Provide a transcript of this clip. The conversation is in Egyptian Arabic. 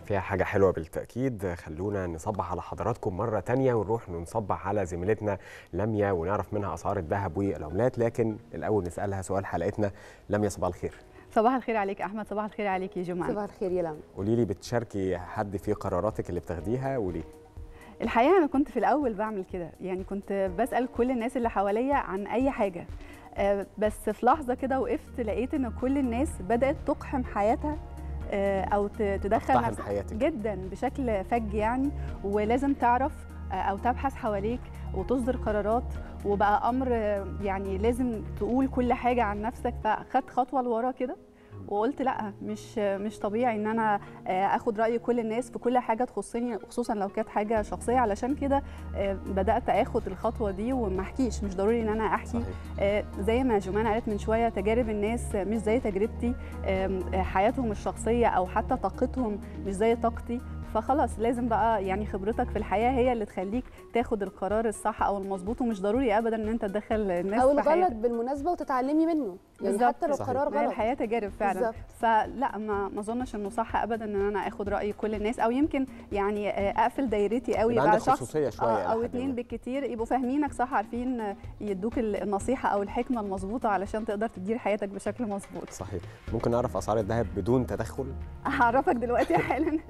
فيها حاجة حلوة بالتأكيد خلونا نصبح على حضراتكم مرة تانية ونروح نصبح على زميلتنا لميا ونعرف منها أسعار الذهب والعملات لكن الأول نسألها سؤال حلقتنا لميا صباح الخير صباح الخير عليك احمد صباح الخير عليك يا جمعه صباح الخير يا لم قولي لي بتشاركي حد في قراراتك اللي بتاخديها وليه؟ الحقيقه انا كنت في الاول بعمل كده يعني كنت بسال كل الناس اللي حواليا عن اي حاجه آه، بس في لحظه كده وقفت لقيت ان كل الناس بدات تقحم حياتها آه، او ت- تدخل تقتحم نفس- حياتك. جدا بشكل فج يعني ولازم تعرف آه، او تبحث حواليك وتصدر قرارات وبقى امر آه، يعني لازم تقول كل حاجه عن نفسك فاخدت خطوه لورا كده وقلت لا مش مش طبيعي ان انا آه، اخد راي كل الناس في كل حاجه تخصني خصوصا لو كانت حاجه شخصيه علشان كده آه، بدات اخد الخطوه دي وما احكيش مش ضروري ان انا احكي صحيح آه، زي ما جمان قالت من شويه تجارب الناس مش زي تجربتي آم، آه، حياتهم الشخصيه او حتى طاقتهم مش زي طاقتي فخلاص لازم بقى يعني خبرتك في الحياه هي اللي تخليك تاخد القرار الصح او المظبوط ومش ضروري ابدا ان انت تدخل الناس او في الغلط حياتك. بالمناسبه وتتعلمي منه يعني بالظبط. حتى لو صحيح. قرار ما هي غلط الحياه تجارب فعلا بالظبط. فلا ما ما اظنش انه صح ابدا ان انا اخد راي كل الناس او يمكن يعني آه، اقفل دايرتي قوي يبقى بقى عندك شخص خصوصية شوية آه، إلى او حد اتنين ما. بالكتير يبقوا فاهمينك صح عارفين آه، يدوك ال- النصيحه او الحكمه المظبوطه علشان تقدر تدير حياتك بشكل مظبوط صحيح ممكن نعرف أسعار الذهب بدون تدخل؟ هعرفك دلوقتي حالا